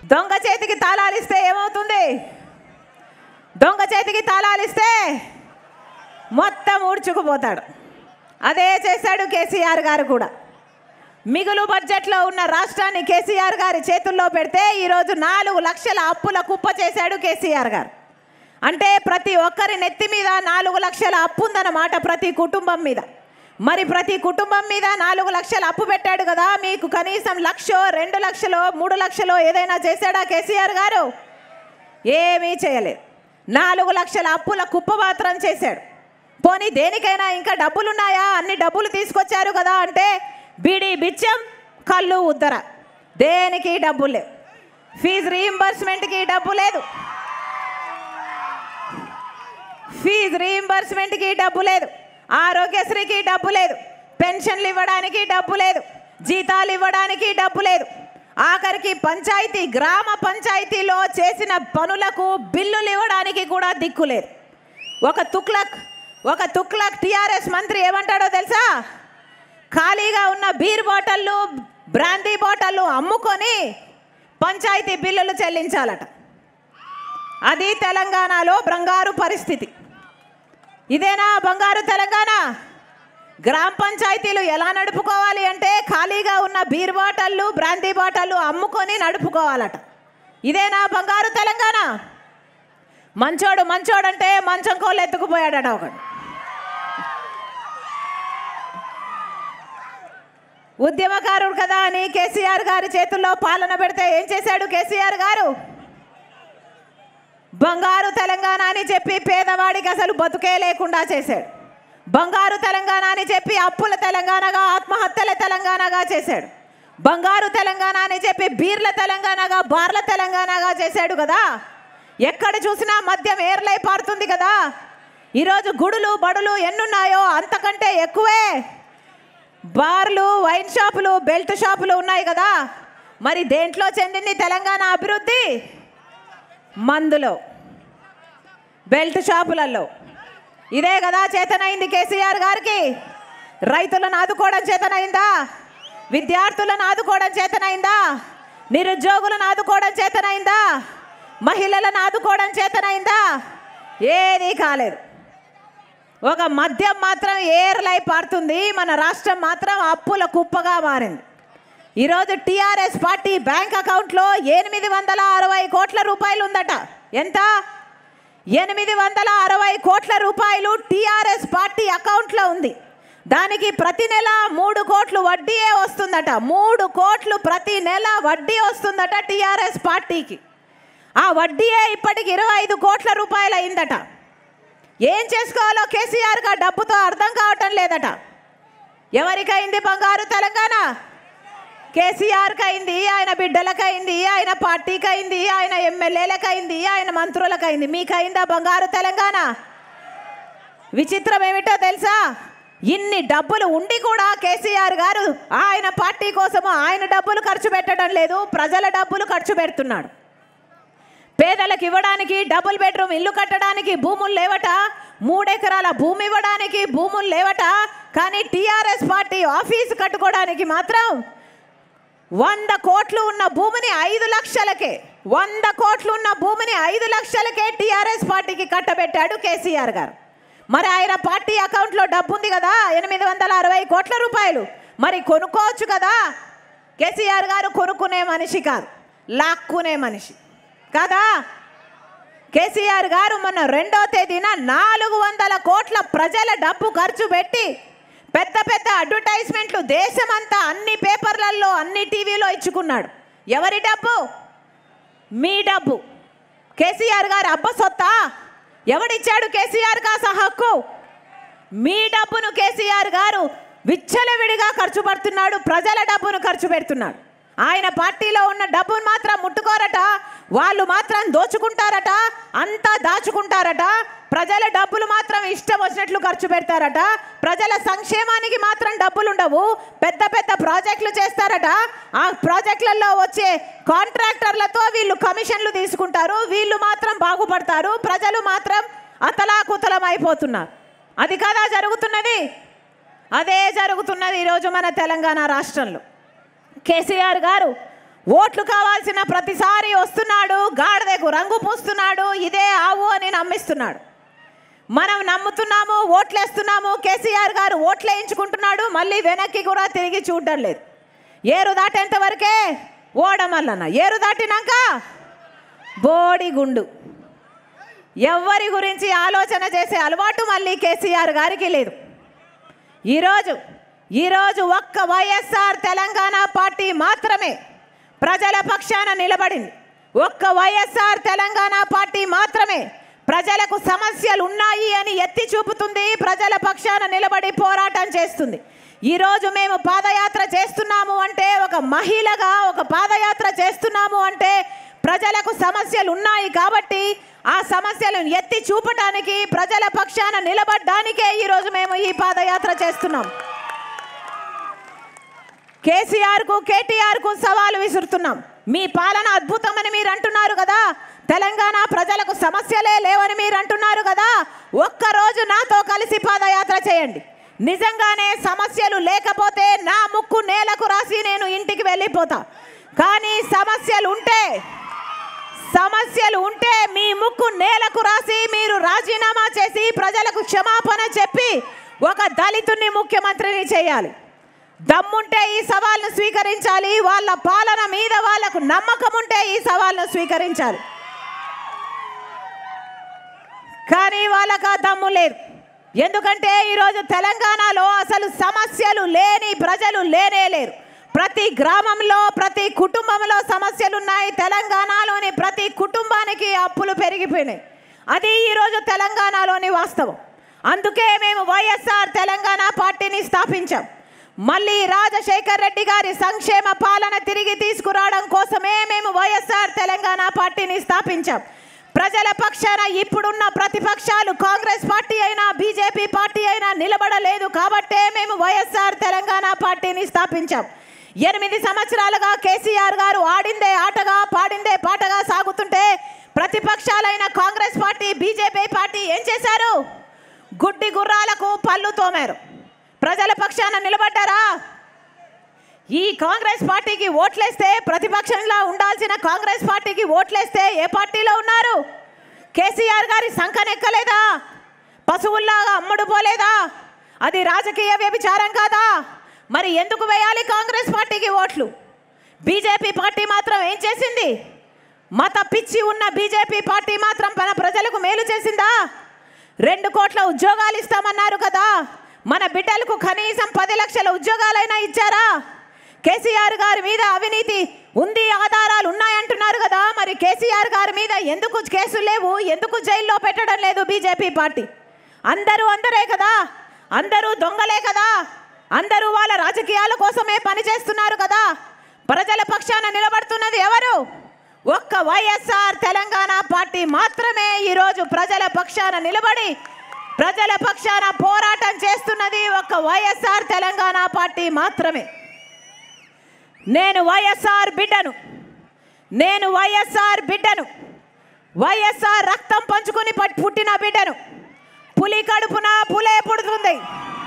దొంగ చేతికి తాళాలిస్తే ఏమవుతుంది దొంగ చేతికి తాళాలిస్తే మొత్తం ఊడ్చుకుపోతాడు అదే చేశాడు కేసీఆర్ గారు కూడా మిగులు బడ్జెట్లో ఉన్న రాష్ట్రాన్ని కేసీఆర్ గారి చేతుల్లో పెడితే ఈరోజు నాలుగు లక్షల అప్పుల కుప్ప చేశాడు కేసీఆర్ గారు అంటే ప్రతి ఒక్కరి నెత్తి మీద నాలుగు లక్షల అప్పు ఉందన్నమాట ప్రతి కుటుంబం మీద మరి ప్రతి కుటుంబం మీద నాలుగు లక్షల అప్పు పెట్టాడు కదా మీకు కనీసం లక్షో రెండు లక్షలో మూడు లక్షలో ఏదైనా చేశాడా కేసీఆర్ గారు ఏమీ చేయలేదు నాలుగు లక్షల అప్పుల కుప్ప మాత్రం చేశాడు పోనీ దేనికైనా ఇంకా డబ్బులున్నాయా అన్ని డబ్బులు తీసుకొచ్చారు కదా అంటే బీడీ బిచ్చం కళ్ళు ఉద్దర దేనికి డబ్బులు లేవు ఫీజు రీయింబర్స్మెంట్కి డబ్బు లేదు ఫీజు రీయింబర్స్మెంట్కి డబ్బు లేదు ఆరోగ్యశ్రీకి డబ్బు లేదు పెన్షన్లు ఇవ్వడానికి డబ్బు లేదు జీతాలు ఇవ్వడానికి డబ్బు లేదు ఆఖరికి పంచాయతీ గ్రామ పంచాయతీలో చేసిన పనులకు బిల్లులు ఇవ్వడానికి కూడా దిక్కు లేదు ఒక తుక్లక్ ఒక తుక్లక్ టిఆర్ఎస్ మంత్రి ఏమంటాడో తెలుసా ఖాళీగా ఉన్న బీర్ బాటిళ్ళు బ్రాందీ బాటిళ్ళు అమ్ముకొని పంచాయతీ బిల్లులు చెల్లించాలట అది తెలంగాణలో బంగారు పరిస్థితి ఇదేనా బంగారు తెలంగాణ గ్రామ పంచాయతీలు ఎలా నడుపుకోవాలి అంటే ఖాళీగా ఉన్న బీర్ బాటళ్ళు బ్రాందీ బాటళ్ళు అమ్ముకొని నడుపుకోవాలట ఇదేనా బంగారు తెలంగాణ మంచోడు మంచోడంటే మంచం కోళ్ళు ఎత్తుకుపోయాడట ఒకడు ఉద్యమకారుడు కదా అని కేసీఆర్ గారి చేతుల్లో పాలన పెడితే ఏం చేశాడు కేసీఆర్ గారు బంగారు తెలంగాణ అని చెప్పి పేదవాడికి అసలు బతుకే లేకుండా చేశాడు బంగారు తెలంగాణ అని చెప్పి అప్పుల తెలంగాణగా ఆత్మహత్యల తెలంగాణగా చేశాడు బంగారు తెలంగాణ అని చెప్పి బీర్ల తెలంగాణగా బార్ల తెలంగాణగా చేశాడు కదా ఎక్కడ చూసినా మద్యం ఏర్లై పారుతుంది కదా ఈరోజు గుడులు బడులు ఎన్నున్నాయో అంతకంటే ఎక్కువే బార్లు వైన్ షాపులు బెల్ట్ షాపులు ఉన్నాయి కదా మరి దేంట్లో చెందింది తెలంగాణ అభివృద్ధి మందులో బెల్ట్ షాపులలో ఇదే కదా చేతనైంది కేసీఆర్ గారికి రైతులను ఆదుకోవడం చేతనైందా విద్యార్థులను ఆదుకోవడం చేతనైందా నిరుద్యోగులను ఆదుకోవడం చేతనైందా మహిళలను ఆదుకోవడం చేతనైందా ఏదీ కాలేదు ఒక మద్యం మాత్రం ఏర్లై పారుతుంది మన రాష్ట్రం మాత్రం అప్పుల కుప్పగా మారింది ఈరోజు టీఆర్ఎస్ పార్టీ బ్యాంక్ అకౌంట్లో ఎనిమిది వందల అరవై కోట్ల రూపాయలు ఉందట ఎంత ఎనిమిది వందల అరవై కోట్ల రూపాయలు టీఆర్ఎస్ పార్టీ అకౌంట్లో ఉంది దానికి ప్రతి నెల మూడు కోట్లు వడ్డీయే వస్తుందట మూడు కోట్లు ప్రతి నెల వడ్డీ వస్తుందట టీఆర్ఎస్ పార్టీకి ఆ వడ్డీయే ఇప్పటికి ఇరవై ఐదు కోట్ల రూపాయలు అయిందట ఏం చేసుకోవాలో కేసీఆర్గా డబ్బుతో అర్థం కావటం లేదట ఎవరికైంది బంగారు తెలంగాణ కేసీఆర్కి అయింది ఆయన బిడ్డలకైంది ఆయన పార్టీకి అయింది ఆయన ఎమ్మెల్యేలకు అయింది ఆయన మంత్రులకు అయింది మీకైందా బంగారు తెలంగాణ విచిత్రం ఏమిటో తెలుసా ఇన్ని డబ్బులు ఉండి కూడా కేసీఆర్ గారు ఆయన పార్టీ కోసము ఆయన డబ్బులు ఖర్చు పెట్టడం లేదు ప్రజల డబ్బులు ఖర్చు పెడుతున్నాడు పేదలకు ఇవ్వడానికి డబుల్ బెడ్రూమ్ ఇల్లు కట్టడానికి భూములు లేవట మూడెకరాల భూమి ఇవ్వడానికి భూములు లేవట కానీ టీఆర్ఎస్ పార్టీ ఆఫీసు కట్టుకోవడానికి మాత్రం వంద కోట్లు ఉన్న భూమిని ఐదు లక్షలకే వంద కోట్లు ఉన్న భూమిని ఐదు లక్షలకే టీఆర్ఎస్ పార్టీకి కట్టబెట్టాడు కేసీఆర్ గారు మరి ఆయన పార్టీ అకౌంట్లో డబ్బు ఉంది కదా ఎనిమిది వందల అరవై కోట్ల రూపాయలు మరి కొనుక్కోవచ్చు కదా కేసీఆర్ గారు కొనుక్కునే మనిషి కాదు లాక్కునే మనిషి కదా కేసీఆర్ గారు మొన్న రెండో తేదీన నాలుగు వందల కోట్ల ప్రజల డబ్బు ఖర్చు పెట్టి పెద్ద పెద్ద అడ్వర్టైజ్మెంట్లు దేశమంతా అన్ని పేపర్లలో అన్ని టీవీలో ఇచ్చుకున్నాడు ఎవరి డబ్బు మీ డబ్బు కేసీఆర్ గారు అబ్బ సొత్తా ఎవడిచ్చాడు కేసీఆర్ కాస హక్కు మీ డబ్బును కేసీఆర్ గారు విచ్చలవిడిగా ఖర్చు పెడుతున్నాడు ప్రజల డబ్బును ఖర్చు పెడుతున్నాడు ఆయన పార్టీలో ఉన్న డబ్బును మాత్రం ముట్టుకోరట వాళ్ళు మాత్రం దోచుకుంటారట అంతా దాచుకుంటారట ప్రజల డబ్బులు మాత్రం ఇష్టం వచ్చినట్లు ఖర్చు పెడతారట ప్రజల సంక్షేమానికి మాత్రం డబ్బులు ఉండవు పెద్ద పెద్ద ప్రాజెక్టులు చేస్తారట ఆ ప్రాజెక్టులలో వచ్చే కాంట్రాక్టర్లతో వీళ్ళు కమిషన్లు తీసుకుంటారు వీళ్ళు మాత్రం బాగుపడతారు ప్రజలు మాత్రం అతలాకుతలం అయిపోతున్నారు అది కదా జరుగుతున్నది అదే జరుగుతున్నది ఈరోజు మన తెలంగాణ రాష్ట్రంలో కేసీఆర్ గారు ఓట్లు కావాల్సిన ప్రతిసారి వస్తున్నాడు గాడిదకు రంగు పూస్తున్నాడు ఇదే ఆవు అని నమ్మిస్తున్నాడు మనం నమ్ముతున్నాము ఓట్లేస్తున్నాము కేసీఆర్ గారు ఓట్లు వేయించుకుంటున్నాడు మళ్ళీ వెనక్కి కూడా తిరిగి చూడడం లేదు ఏరు దాటేంత వరకే ఓడమల్లన్న ఏరు దాటినాక బోడి గుండు ఎవరి గురించి ఆలోచన చేసే అలవాటు మళ్ళీ కేసీఆర్ గారికి లేదు ఈరోజు ఈరోజు ఒక్క వైఎస్ఆర్ తెలంగాణ పార్టీ మాత్రమే ప్రజల పక్షాన నిలబడింది ఒక్క వైఎస్ఆర్ తెలంగాణ పార్టీ మాత్రమే ప్రజలకు సమస్యలు ఉన్నాయి అని ఎత్తి చూపుతుంది ప్రజల పక్షాన నిలబడి పోరాటం చేస్తుంది ఈరోజు మేము పాదయాత్ర చేస్తున్నాము అంటే ఒక మహిళగా ఒక పాదయాత్ర చేస్తున్నాము అంటే ప్రజలకు సమస్యలు ఉన్నాయి కాబట్టి ఆ సమస్యలను ఎత్తి చూపటానికి ప్రజల పక్షాన నిలబడ్డానికే ఈరోజు మేము ఈ పాదయాత్ర చేస్తున్నాం కేసీఆర్కు కేటీఆర్కు సవాలు విసురుతున్నాం మీ పాలన అద్భుతమని మీరు అంటున్నారు కదా తెలంగాణ ప్రజలకు సమస్యలే లేవని మీరు అంటున్నారు కదా ఒక్కరోజు నాతో కలిసి పాదయాత్ర చేయండి నిజంగానే సమస్యలు లేకపోతే నా ముక్కు నేలకు రాసి నేను ఇంటికి వెళ్ళిపోతా కానీ సమస్యలు ఉంటే సమస్యలు ఉంటే మీ ముక్కు నేలకు రాసి మీరు రాజీనామా చేసి ప్రజలకు క్షమాపణ చెప్పి ఒక దళితుని ముఖ్యమంత్రిని చేయాలి దమ్ముంటే ఈ సవాల్ను స్వీకరించాలి వాళ్ళ పాలన మీద వాళ్ళకు నమ్మకం ఉంటే ఈ సవాల్ను స్వీకరించాలి కానీ వాళ్ళకు ఆ దమ్ము లేదు ఎందుకంటే ఈరోజు తెలంగాణలో అసలు సమస్యలు లేని ప్రజలు లేనే లేరు ప్రతి గ్రామంలో ప్రతి కుటుంబంలో సమస్యలు ఉన్నాయి తెలంగాణలోని ప్రతి కుటుంబానికి అప్పులు పెరిగిపోయినాయి అది ఈరోజు తెలంగాణలోని వాస్తవం అందుకే మేము వైఎస్ఆర్ తెలంగాణ పార్టీని స్థాపించాం మళ్ళీ రాజశేఖర్ రెడ్డి గారి సంక్షేమ పాలన తిరిగి తీసుకురావడం కోసమే మేము వైఎస్ఆర్ తెలంగాణ పార్టీని స్థాపించాం ప్రజల పక్షాన ఇప్పుడున్న ప్రతిపక్షాలు కాంగ్రెస్ పార్టీ అయినా బీజేపీ పార్టీ అయినా నిలబడలేదు కాబట్టే మేము వైఎస్ఆర్ తెలంగాణ పార్టీని స్థాపించాం ఎనిమిది సంవత్సరాలుగా కేసీఆర్ గారు ఆడిందే ఆటగా పాడిందే పాటగా సాగుతుంటే ప్రతిపక్షాలైన కాంగ్రెస్ పార్టీ బీజేపీ పార్టీ ఏం చేశారు గుడ్డి గుర్రాలకు పళ్ళు తోమారు ప్రజల పక్షాన నిలబడ్డారా ఈ కాంగ్రెస్ పార్టీకి ఓట్లేస్తే ప్రతిపక్షంలో ఉండాల్సిన కాంగ్రెస్ పార్టీకి ఓట్లేస్తే ఏ పార్టీలో ఉన్నారు కేసీఆర్ గారి సంఖనెక్కలేదా పశువుల్లాగా అమ్ముడు పోలేదా అది రాజకీయ వ్యభిచారం కాదా మరి ఎందుకు వేయాలి కాంగ్రెస్ పార్టీకి ఓట్లు బీజేపీ పార్టీ మాత్రం ఏం చేసింది మత పిచ్చి ఉన్న బీజేపీ పార్టీ మాత్రం మన ప్రజలకు మేలు చేసిందా రెండు కోట్ల ఉద్యోగాలు ఇస్తామన్నారు కదా మన బిడ్డలకు కనీసం పది లక్షల ఉద్యోగాలైనా ఇచ్చారా కేసీఆర్ గారి మీద అవినీతి ఉంది ఆధారాలు ఉన్నాయంటున్నారు కదా మరి కేసీఆర్ గారి మీద ఎందుకు కేసులు లేవు ఎందుకు జైల్లో పెట్టడం లేదు బీజేపీ పార్టీ అందరూ అందరే కదా అందరూ దొంగలే కదా అందరూ వాళ్ళ రాజకీయాల కోసమే పనిచేస్తున్నారు కదా ప్రజల పక్షాన నిలబడుతున్నది ఎవరు ఒక్క వైఎస్ఆర్ తెలంగాణ పార్టీ మాత్రమే ఈరోజు ప్రజల పక్షాన నిలబడి ప్రజల పక్షాన పోరాటం చేస్తున్నది ఒక్క వైఎస్ఆర్ తెలంగాణ పార్టీ మాత్రమే నేను వైఎస్ఆర్ బిడ్డను నేను వైఎస్ఆర్ బిడ్డను వైఎస్ఆర్ రక్తం పంచుకొని పట్- పుట్టిన బిడ్డను పులి కడుపున పులే పుడుతుంది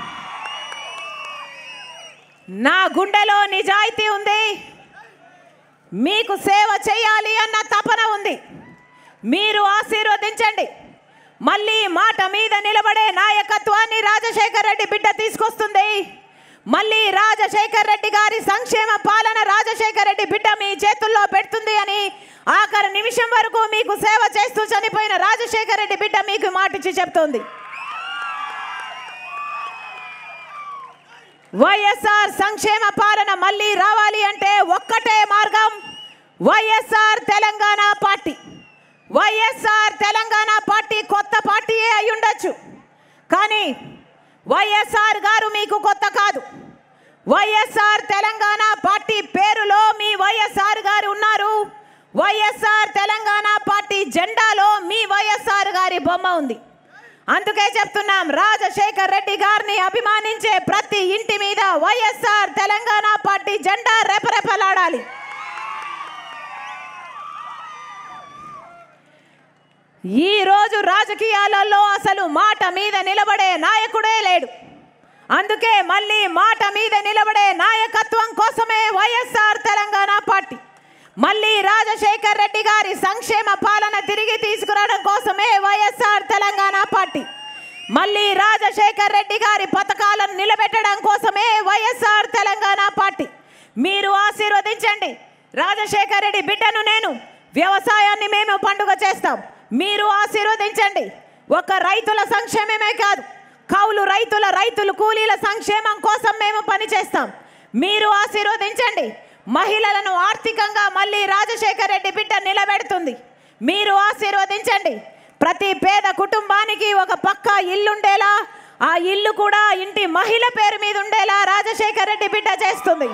నా గుండెలో నిజాయితీ ఉంది మీకు సేవ చేయాలి అన్న తపన ఉంది మీరు ఆశీర్వదించండి మళ్ళీ మాట మీద నిలబడే నాయకత్వాన్ని రాజశేఖర్ రెడ్డి బిడ్డ తీసుకొస్తుంది మళ్ళీ రాజశేఖర్ రెడ్డి గారి సంక్షేమ పాలన రాజశేఖర్ రెడ్డి బిడ్డ మీ చేతుల్లో పెడుతుంది అని ఆఖరి నిమిషం వరకు మీకు సేవ చేస్తూ చనిపోయిన రాజశేఖర్ రెడ్డి బిడ్డ మీకు మాటిచ్చి చెప్తోంది వైఎస్ఆర్ సంక్షేమ పాలన మళ్ళీ రావాలి అంటే ఒక్కటే మార్గం YSR Telangana party YSR Telangana party కొత్త పార్టీయే అయి ఉండొచ్చు కానీ వైఎస్ఆర్ గారు మీకు కొత్త కాదు వైఎస్ఆర్ తెలంగాణ పార్టీ పేరులో మీ వైఎస్ఆర్ గారు ఉన్నారు వైఎస్ఆర్ తెలంగాణ పార్టీ జెండాలో మీ వైఎస్ఆర్ గారి బొమ్మ ఉంది అందుకే చెప్తున్నాం రాజశేఖర్ రెడ్డి గారిని అభిమానించే ప్రతి ఇంటి మీద వైఎస్ఆర్ తెలంగాణ పార్టీ జెండా రెపరెపలాడాలి ఈ రోజు రాజకీయాలలో అసలు మాట మీద నిలబడే నాయకుడే లేడు అందుకే మళ్ళీ మాట మీద నిలబడే నాయకత్వం కోసమే వైఎస్ఆర్ తెలంగాణ పార్టీ మళ్ళీ రాజశేఖర్ రెడ్డి గారి సంక్షేమ పాలన తిరిగి తీసుకురావడం కోసమే వైఎస్ఆర్ తెలంగాణ పార్టీ మళ్ళీ రాజశేఖర్ రెడ్డి గారి పథకాలను నిలబెట్టడం కోసమే వైఎస్ఆర్ తెలంగాణ పార్టీ మీరు ఆశీర్వదించండి రాజశేఖర్ రెడ్డి బిడ్డను నేను వ్యవసాయాన్ని మేము పండుగ చేస్తాం మీరు ఆశీర్వదించండి ఒక రైతుల సంక్షేమమే కాదు కౌలు రైతుల రైతులు కూలీల సంక్షేమం కోసం మేము పనిచేస్తాం మీరు ఆశీర్వదించండి మహిళలను ఆర్థికంగా మళ్ళీ రాజశేఖర్ రెడ్డి బిడ్డ నిలబెడుతుంది మీరు ఆశీర్వదించండి ప్రతి పేద కుటుంబానికి ఒక పక్కా ఇల్లుండేలా ఆ ఇల్లు కూడా ఇంటి మహిళ పేరు మీద ఉండేలా రాజశేఖర్ రెడ్డి బిడ్డ చేస్తుంది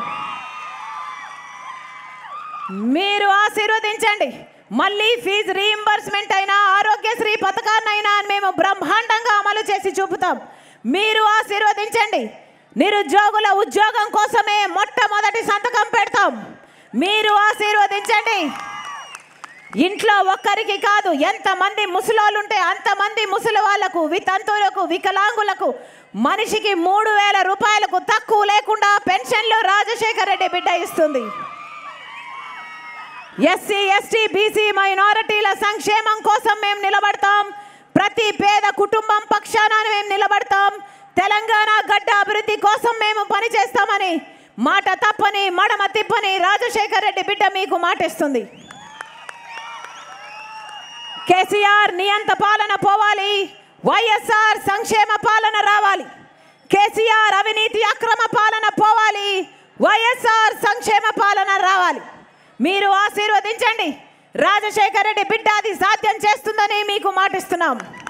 మీరు ఆశీర్వదించండి మళ్ళీ ఫీజు రీయింబర్స్మెంట్ అయినా ఆరోగ్యశ్రీ పథకాన్నైనా మేము బ్రహ్మాండంగా అమలు చేసి చూపుతాం మీరు ఆశీర్వదించండి నిరుద్యోగుల ఉద్యోగం కోసమే మొట్టమొదటి సంతకం పెడతాం మీరు ఆశీర్వదించండి ఇంట్లో ఒక్కరికి కాదు ఎంతమంది ముసలోళ్ళు ఉంటే అంతమంది ముసలి వాళ్లకు వితంతువులకు వికలాంగులకు మనిషికి మూడు వేల రూపాయలకు తక్కువ లేకుండా పెన్షన్లు రాజశేఖర రెడ్డి బిడ్డ ఇస్తుంది ఎస్సీ ఎస్టీ బీసీ మైనారిటీల సంక్షేమం కోసం మేము నిలబడతాం ప్రతి పేద కుటుంబం పక్షాన మేము నిలబడతాం తెలంగాణ గడ్డ అభివృద్ధి కోసం మేము పనిచేస్తామని మాట తప్పని మడమ తిప్పని రాజశేఖర్ రెడ్డి బిడ్డ మీకు మాటిస్తుంది కేసీఆర్ నియంత పాలన పోవాలి వైఎస్ఆర్ సంక్షేమ పాలన రావాలి కేసీఆర్ అవినీతి అక్రమ పాలన పోవాలి వైఎస్ఆర్ సంక్షేమ పాలన రావాలి మీరు ఆశీర్వదించండి రాజశేఖర రెడ్డి బిడ్డ అది సాధ్యం చేస్తుందని మీకు మాటిస్తున్నాం